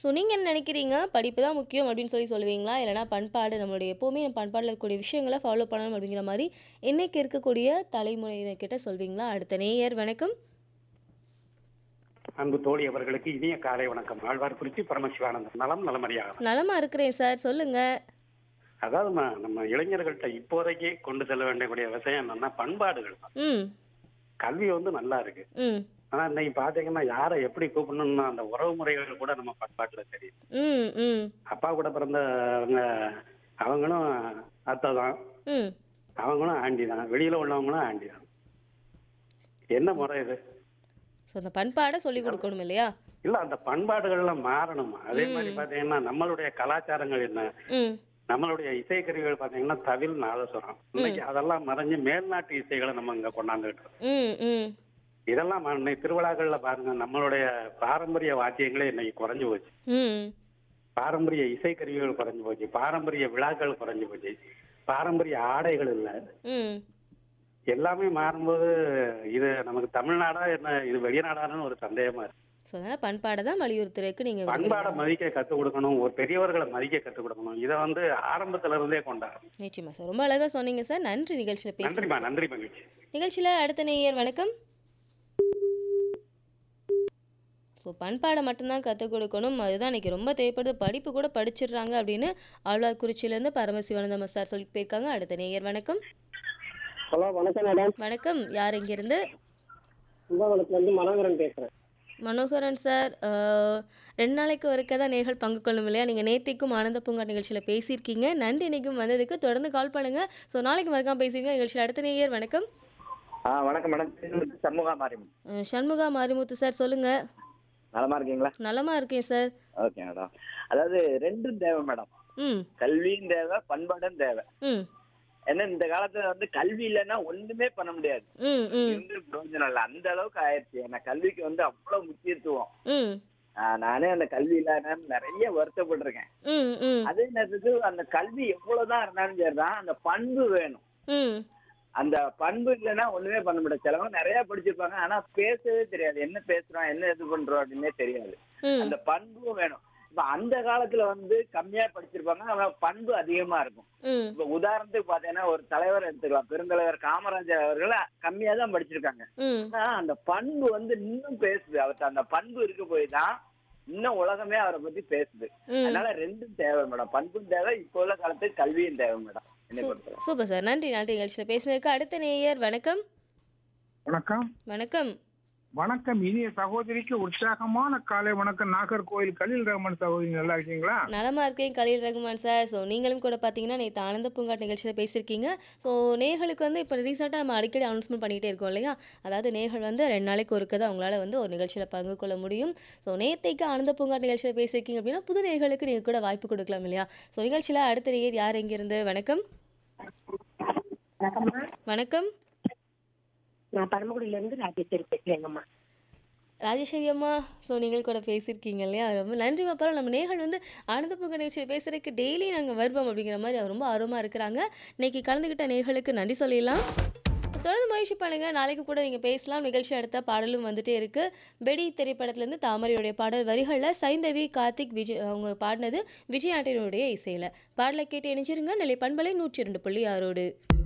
so நீங்கள் என்ன நினைக்கிறீங்க படிப்பு தான் முக்கியம் அப்படின்னு சொல்லி சொல்லுவீங்களா இல்லைனா பண்பாடு நம்மளுடைய எப்போவுமே நம்ம பண்பாடில் இருக்கக்கூடிய விஷயங்களை ஃபாலோ பண்ணணும் அப்படிங்கிற மாதிரி இன்னைக்கு இருக்கக்கூடிய தலைமுறையினர்கிட்ட சொல்வீங்களா அடுத்த நேயர் வணக்கம் அன்பு தோழி அவர்களுக்கு இனிய காலை வணக்கம் ஆழ்வார்குறிச்சி பரமசிவானந்தம் நலம் நலமறியாக நலமா இருக்கிறேன் சார் சொல்லுங்க அதாவது ம- நம்ம இளைஞர்கள்ட்ட இப்போதைக்கு கொண்டு செல்ல வேண்டிய விஷயம் என்னன்னா பண்பாடுகள் தான் ம் கல்வி வந்து நல்லா இருக்கு ம் ஆனா இன்னைக்கு பாத்தீங்கன்னா யாரை எப்படி கூப்பிடணும்னு அந்த உறவு முறைகள் கூட நம்ம பண்பாட்டுல தெரியும் ம் ம் அப்பா கூட பிறந்தவங்க அவங்களும் அத்தை தான் ம் அவங்களும் ஆண்டி தான் வெளியில உள்ளவங்களும் ஆண்டி தான் என்ன முறை இது ஸோ அந்த பண்பாடை சொல்லி கொடுக்கணும் இல்லையா இல்ல அந்த பண்பாடுகள்லாம் மாறணும் அதே மாதிரி பாத்தீங்கன்னா நம்மளுடைய கலாச்சாரங்கள் என்ன ம் நம்மளுடைய இசைக்கருவிகள் பாத்தீங்கன்னா தவில் நாதஸ்வரம் இன்னைக்கு அதெல்லாம் மறைஞ்சு மேல்நாட்டு இசைகளை நம்ம இங்க கொண்டாந்துட்டு இருக்கோம் ம் ம் இதெல்லாம் ம- இன்னைக்கு திருவிழாக்கள்ல பாருங்க நம்மளுடைய பாரம்பரிய வாத்தியங்களே இன்னைக்கு குறைஞ்சு போச்சு ம் பாரம்பரிய இசைக்கருவிகள் குறைஞ்சு போச்சு பாரம்பரிய விழாக்கள் குறைஞ்சு போச்சு பாரம்பரிய ஆடைகள் இல்ல ம் எல்லாமே மாறும்போது இது நமக்கு தமிழ்நாடா என்ன இது வெளிநாடான்னு ஒரு சந்தேகமா இருக்கு ஸோ அதனால் பண்பாடை தான் வலியுறுத்துறதுக்கு நீங்கள் பண்பாடை மதிக்க கத்துக் கொடுக்கணும் ஒரு பெரியவர்களை மதிக்க கத்துக் கொடுக்கணும் இதை வந்து ஆரம்பத்துல இருந்தே கொண்டாடணும் நிச்சயமா சார் ரொம்ப அழகாக சொன்னீங்க சார் நன்றி நிகழ்ச்சியில் பேச நன்றிமா நன்றி மகிழ்ச்சி நிகழ்ச்சியில் அடுத்த நேயர் வணக்கம் ஸோ பண்பாடை மட்டும்தான் கற்றுக் கொடுக்கணும் அதுதான் இன்னைக்கு ரொம்ப தேவைப்படுது படிப்பு கூட படிச்சிடுறாங்க அப்படின்னு ஆழ்வார்குறிச்சியிலேருந்து பரமசிவானந்தம் சார் சொல்லிட்டு போயிருக்காங்க அடுத்த நேயர் வணக்கம் ஹலோ வணக்கம் மேடம் வணக்கம் யார் இங்கிருந்து கும்பகோணத்துல இருந்து மனோகரன் பேசுறேன் மனோகரன் சார் அஹ், ரெண்டு நாளைக்கு ஒருக்க தான் நேர்கள் பங்கு கொள்ளும் இல்லையா நீங்கள் நேத்திக்கும் ஆனந்த பூங்கா நிகழ்ச்சியில் பேசியிருக்கீங்க நன்றி இன்னைக்கும் வந்ததுக்கு தொடர்ந்து கால் பண்ணுங்கள் ஸோ நாளைக்கு மறக்காம பேசியிருக்கீங்க நிகழ்ச்சியில் அடுத்த நேயர் வணக்கம் ஆ வணக்கம் மேடம் சண்முகா மாரியம் அஹ், சண்முகா மாரிமுத்து சார் சொல்லுங்கள் நலமா இருக்கீங்களா நலமா இருக்கேன் சார் ஓகே மேடம் அதாவது ரெண்டும் தேவை மேடம் ம் கல்வியும் தேவை பண்பாடும் தேவை ம் ஏன்னா இந்த காலத்துல வந்து கல்வி இல்லைன்னா ஒண்ணுமே பண்ண முடியாது ம் ம் இருந்து பிரயோஜனம் இல்லை அந்த அளவுக்கு ஆயிடுச்சு ஏன்னா கல்விக்கு வந்து அவ்வளவு முக்கியத்துவம் ம் ஆ, நானே அந்த கல்வி இல்லாத நிறைய வருத்தப்பட்டிருக்கேன் ம் ம் அதே நேரத்துக்கு அந்த கல்வி எவ்வளவுதான் இருந்தாலும் சரிதான் அந்த பண்பு வேணும் ம் அந்த பண்பு இல்லைன்னா ஒண்ணுமே பண்ண முடியாது சிலவங்க நிறைய படிச்சிருப்பாங்க ஆனா பேசவே தெரியாது என்ன பேசுறோம் என்ன இது பண்றோம் அப்படின்னே தெரியாது ம் அந்த பண்பும் வேணும் இப்ப அந்த காலத்துல வந்து கம்மியா படிச்சிருப்பாங்க ஆனா பண்பு அதிகமா இருக்கும் ம் இப்ப உதாரணத்துக்கு பாத்தீங்கன்னா ஒரு தலைவர் எடுத்துக்கலாம் பெருந்தலைவர் காமராஜர் அவர்கள் கம்மியா தான் படிச்சிருக்காங்க ம் ஆனா அந்த பண்பு வந்து இன்னும் பேசுது அவர்கிட்ட அந்த பண்பு இருக்க போய் தான் இன்னும் உலகமே அவரை பத்தி பேசுது ம் அதனால ரெண்டும் தேவை மேடம் பண்பும் தேவை இப்போ உள்ள காலத்துக்கு கல்வியும் தேவை மேடம் என்னை பொறுத்தவரை சூப்பர் சார் நன்றி நன்றி நிகழ்ச்சியில் பேசினதுக்கு அடுத்த நேயர் வணக்கம் வணக்கம் வணக்கம் வணக்கம் இனிய சகோதரிக்கு உற்சாகமான காலை வணக்கம் நாகர்கோயில் கலில் ரஹ்மான் சகோதரி நல்லா இருக்கீங்களா நலமா இருக்கேன் கலீல் ரகுமான் சார் ஸோ நீங்களும் கூட பார்த்தீங்கன்னா நேற்று ஆனந்த பூங்காட் நிகழ்ச்சியில் பேசியிருக்கீங்க ஸோ நேர்களுக்கு வந்து இப்போ ரீசெண்டாக நம்ம அடிக்கடி அனௌன்ஸ்மெண்ட் பண்ணிகிட்டே இருக்கோம் இல்லையா அதாவது நேர்கள் வந்து ரெண்டு நாளைக்கு ஒருக்க தான் அவங்களால வந்து ஒரு நிகழ்ச்சியில் பங்கு கொள்ள முடியும் ஸோ நேத்தைக்கு ஆனந்த பூங்காட் நிகழ்ச்சியில் பேசியிருக்கீங்க அப்படின்னா புது நேர்களுக்கு நீங்கள் கூட வாய்ப்பு கொடுக்கலாம் இல்லையா ஸோ நிகழ்ச்சியில் அடுத்த நேயர் யார் எங்கிருந்து வணக்கம் வணக்கம் நான் பரமக்குடியில இருந்து ராஜேஸ்வரி பேசுறேங்கம்மா ராஜேஸ்வரி அம்மா ஸோ நீங்கள் கூட பேசியிருக்கீங்க இல்லையா ரொம்ப நன்றி அப்புறம் நம்ம நேர்கள் வந்து ஆனந்த பூங்கா நிகழ்ச்சியில் பேசுறதுக்கு டெய்லி நாங்கள் வருவோம் அப்படிங்கிற மாதிரி அவர் ரொம்ப ஆர்வமாக இருக்கிறாங்க இன்னைக்கு கலந்துக்கிட்ட நேர்களுக்கு நன்றி சொல்லிடலாம் தொடர்ந்து முயற்சி பண்ணுங்க நாளைக்கு கூட நீங்கள் பேசலாம் நிகழ்ச்சி அடுத்த பாடலும் வந்துட்டே இருக்கு பெடி திரைப்படத்துலேருந்து தாமரையுடைய பாடல் வரிகளில் சைந்தவி கார்த்திக் விஜய் அவங்க பாடினது விஜய் ஆண்டனியுடைய இசையில் பாடலை கேட்டு இணைஞ்சிருங்க நிலை பண்பலை நூற்றி இரண்டு புள்ளி ஆறோடு